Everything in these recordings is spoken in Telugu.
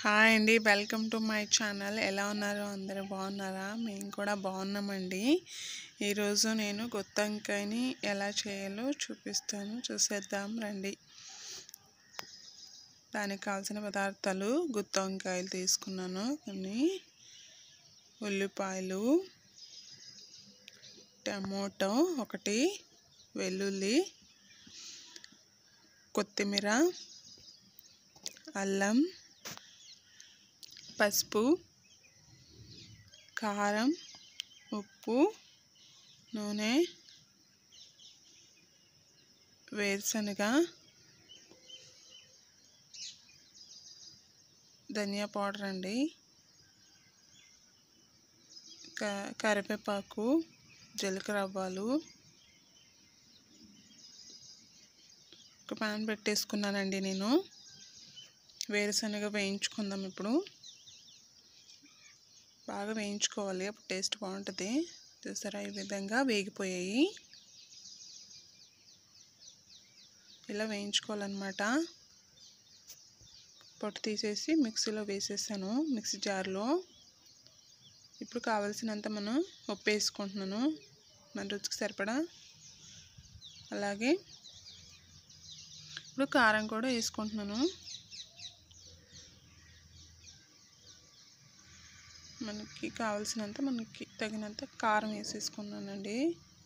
హాయ్ అండి వెల్కమ్ టు మై ఛానల్ ఎలా ఉన్నారు అందరూ బాగున్నారా మేము కూడా బాగున్నామండి ఈరోజు నేను గుత్తంకాయని ఎలా చేయాలో చూపిస్తాను చూసేద్దాం రండి దానికి కావాల్సిన పదార్థాలు గుత్తొంకాయలు తీసుకున్నాను కొన్ని ఉల్లిపాయలు టమోటో ఒకటి వెల్లుల్లి కొత్తిమీర అల్లం పసుపు కారం ఉప్పు నూనె వేరుశనగ ధనియా పౌడర్ అండి క కరివేపాకు జీలకర్ర ఆవాలు ఒక ప్యాన్ పెట్టేసుకున్నానండి నేను వేరుశనగ వేయించుకుందాం ఇప్పుడు బాగా వేయించుకోవాలి అప్పుడు టేస్ట్ బాగుంటుంది చూసారా ఈ విధంగా వేగిపోయాయి ఇలా వేయించుకోవాలన్నమాట పొట్టు తీసేసి మిక్సీలో వేసేసాను మిక్సీ జార్లో ఇప్పుడు కావలసినంత మనం ఉప్పు వేసుకుంటున్నాను మన రుచికి సరిపడా అలాగే ఇప్పుడు కారం కూడా వేసుకుంటున్నాను మనకి కావాల్సినంత మనకి తగినంత కారం వేసేసుకున్నానండి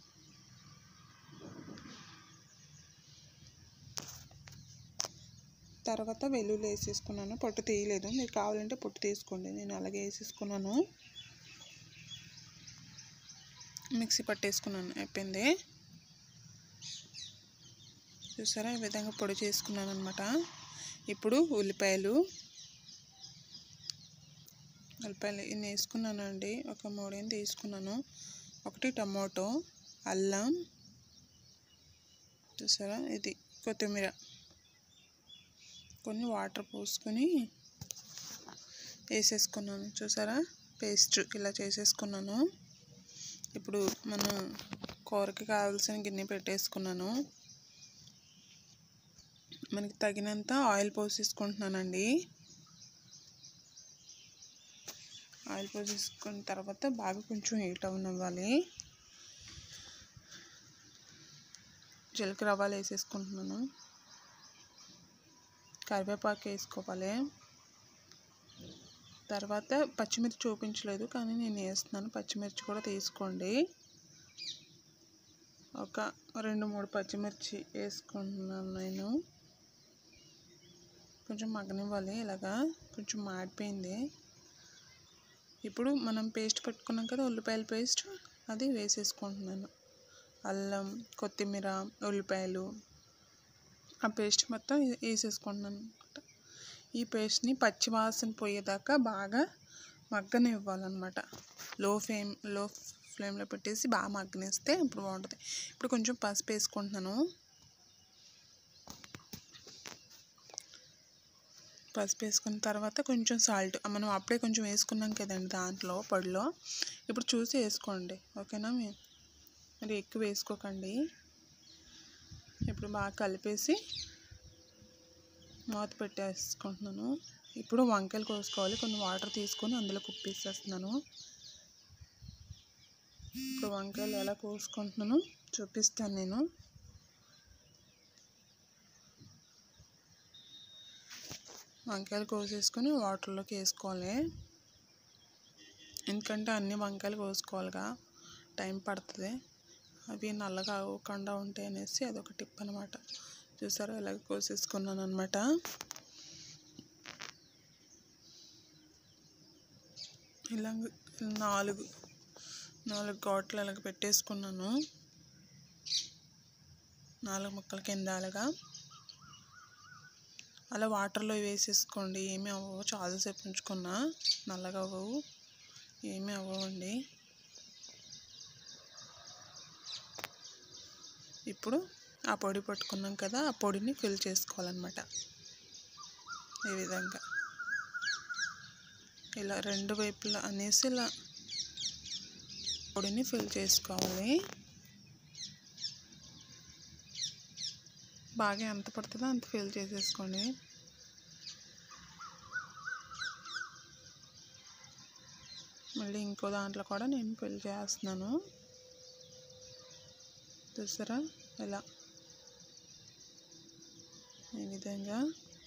తర్వాత వెల్లుల్లి వేసేసుకున్నాను పొట్టు తీయలేదు మీరు కావాలంటే పొట్టు తీసుకోండి నేను అలాగే వేసేసుకున్నాను మిక్సీ పట్టేసుకున్నాను అయిపోయింది చూసారా ఈ విధంగా పొడి చేసుకున్నాను అనమాట ఇప్పుడు ఉల్లిపాయలు ఉల్లిపాయలు ఇన్ని వేసుకున్నాను అండి ఒక మూడేం తీసుకున్నాను ఒకటి టమోటో అల్లం చూసారా ఇది కొత్తిమీర కొన్ని వాటర్ పోసుకొని వేసేసుకున్నాను చూసారా పేస్ట్ ఇలా చేసేసుకున్నాను ఇప్పుడు మనం కూరకి కావాల్సిన గిన్నె పెట్టేసుకున్నాను మనకి తగినంత ఆయిల్ పోసేసుకుంటున్నానండి ఆయిల్ పోసేసుకున్న తర్వాత బాగా కొంచెం హీట్ అవ్వనివ్వాలి జీలకర్ర ఆవాలు వేసేసుకుంటున్నాను కరివేపాకు వేసుకోవాలి తర్వాత పచ్చిమిర్చి చూపించలేదు కానీ నేను వేస్తున్నాను పచ్చిమిర్చి కూడా తీసుకోండి ఒక రెండు మూడు పచ్చిమిర్చి వేసుకుంటున్నాను నేను కొంచెం మగ్గనివ్వాలి ఇలాగా కొంచెం మాడిపోయింది ఇప్పుడు మనం పేస్ట్ పెట్టుకున్నాం కదా ఉల్లిపాయల పేస్ట్ అది వేసేసుకుంటున్నాను అల్లం కొత్తిమీర ఉల్లిపాయలు ఆ పేస్ట్ మొత్తం వేసేసుకుంటున్నాను అనమాట ఈ పేస్ట్ని పచ్చి వాసన పోయేదాకా బాగా మగ్గనివ్వాలన్నమాట లో ఫ్లేమ్ లో ఫ్లేమ్లో పెట్టేసి బాగా మగ్గనిస్తే ఇప్పుడు బాగుంటుంది ఇప్పుడు కొంచెం పసుపు వేసుకుంటున్నాను పసుపు వేసుకున్న తర్వాత కొంచెం సాల్ట్ మనం అప్పుడే కొంచెం వేసుకున్నాం కదండి దాంట్లో పొడిలో ఇప్పుడు చూసి వేసుకోండి ఓకేనా మరి ఎక్కువ వేసుకోకండి ఇప్పుడు బాగా కలిపేసి మూత పెట్టేసుకుంటున్నాను ఇప్పుడు వంకాయలు కోసుకోవాలి కొన్ని వాటర్ తీసుకొని అందులో కుప్పేసేస్తున్నాను ఇప్పుడు వంకాయలు ఎలా కోసుకుంటున్నాను చూపిస్తాను నేను వంకాయలు కోసేసుకొని వాటర్లోకి వేసుకోవాలి ఎందుకంటే అన్ని వంకాయలు కోసుకోవాలిగా టైం పడుతుంది అవి నల్లగా అవ్వకుండా ఉంటాయి అనేసి అదొక టిప్ అనమాట చూసారా ఇలాగ కోసేసుకున్నాను అనమాట ఇలా నాలుగు నాలుగు ఘాట్లు అలాగ పెట్టేసుకున్నాను నాలుగు ముక్కల కింద అలాగా అలా వాటర్లో వేసేసుకోండి ఏమీ అవ్వవు చాలాసేపు ఉంచుకున్నా నల్లగా అవ్వవు ఏమీ అవ్వవండి ఇప్పుడు ఆ పొడి పట్టుకున్నాం కదా ఆ పొడిని ఫిల్ చేసుకోవాలన్నమాట ఈ విధంగా ఇలా రెండు వైపులా అనేసి ఇలా పొడిని ఫిల్ చేసుకోవాలి బాగా ఎంత పడుతుందో అంత ఫిల్ చేసేసుకోండి మళ్ళీ ఇంకో దాంట్లో కూడా నేను పెళ్లి చేస్తున్నాను చూసారా ఇలా ఈ విధంగా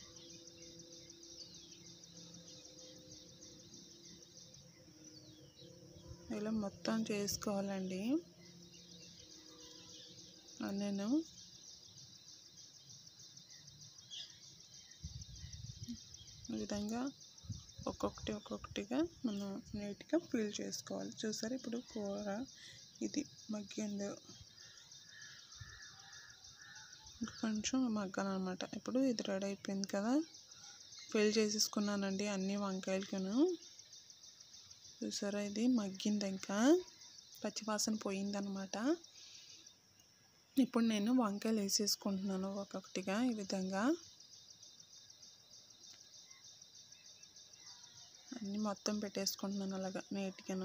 ఇలా మొత్తం చేసుకోవాలండి నేను ఈ విధంగా ఒక్కొక్కటి ఒక్కొక్కటిగా మనం నీట్గా ఫీల్ చేసుకోవాలి చూసారు ఇప్పుడు కూర ఇది మగ్గింది ఇంకా కొంచెం మగ్గాలన్నమాట ఇప్పుడు ఇది రెడీ అయిపోయింది కదా ఫిల్ చేసేసుకున్నానండి అన్ని వంకాయలకును చూసారా ఇది మగ్గింది ఇంకా పచ్చివాసన పోయిందనమాట ఇప్పుడు నేను వంకాయలు వేసేసుకుంటున్నాను ఒక్కొక్కటిగా ఈ విధంగా అన్నీ మొత్తం పెట్టేసుకుంటున్నాను అలాగా నీట్గాను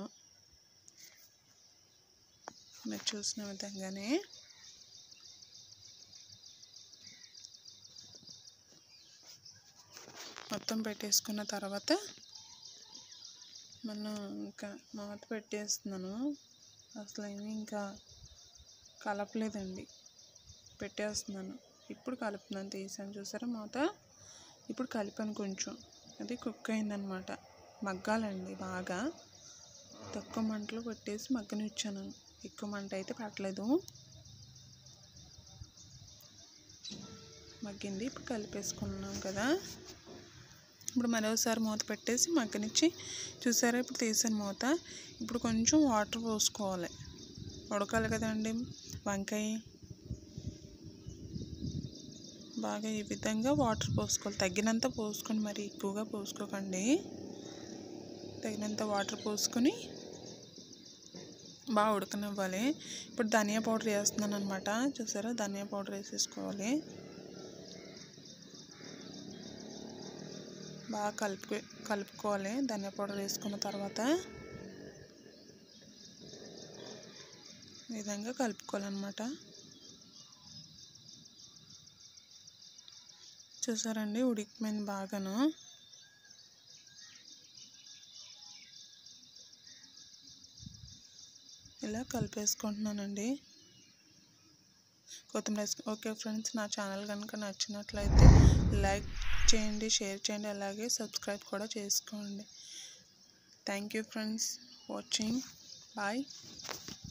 మీరు చూసిన విధంగానే మొత్తం పెట్టేసుకున్న తర్వాత మనం ఇంకా మూత పెట్టేస్తున్నాను అసలు ఏమీ ఇంకా కలపలేదండి పెట్టేస్తున్నాను ఇప్పుడు కలుపుతున్నాను తీసాను చూసారా మూత ఇప్పుడు కలిపాను కొంచెం అది కుక్ అయిందనమాట మగ్గాలండి బాగా తక్కువ మంటలో పెట్టేసి మగ్గనిచ్చాను ఎక్కువ మంట అయితే పెట్టలేదు మగ్గింది ఇప్పుడు కలిపేసుకున్నాం కదా ఇప్పుడు మరోసారి మూత పెట్టేసి మగ్గనిచ్చి చూసారా ఇప్పుడు తీసాను మూత ఇప్పుడు కొంచెం వాటర్ పోసుకోవాలి ఉడకాలి కదండి వంకాయ బాగా ఈ విధంగా వాటర్ పోసుకోవాలి తగినంత పోసుకొని మరి ఎక్కువగా పోసుకోకండి తగినంత వాటర్ పోసుకొని బాగా ఉడకనివ్వాలి ఇప్పుడు ధనియా పౌడర్ వేస్తున్నాను అనమాట చూసారా ధనియా పౌడర్ వేసేసుకోవాలి బాగా కలుపు కలుపుకోవాలి ధనియా పౌడర్ వేసుకున్న తర్వాత ఈ విధంగా కలుపుకోవాలన్నమాట చూసారండి ఉడికిపోయింది బాగాను ఇలా కలిపేసుకుంటున్నానండి కొత్తిమీర ఓకే ఫ్రెండ్స్ నా ఛానల్ కనుక నచ్చినట్లయితే లైక్ చేయండి షేర్ చేయండి అలాగే సబ్స్క్రైబ్ కూడా చేసుకోండి thank you friends watching bye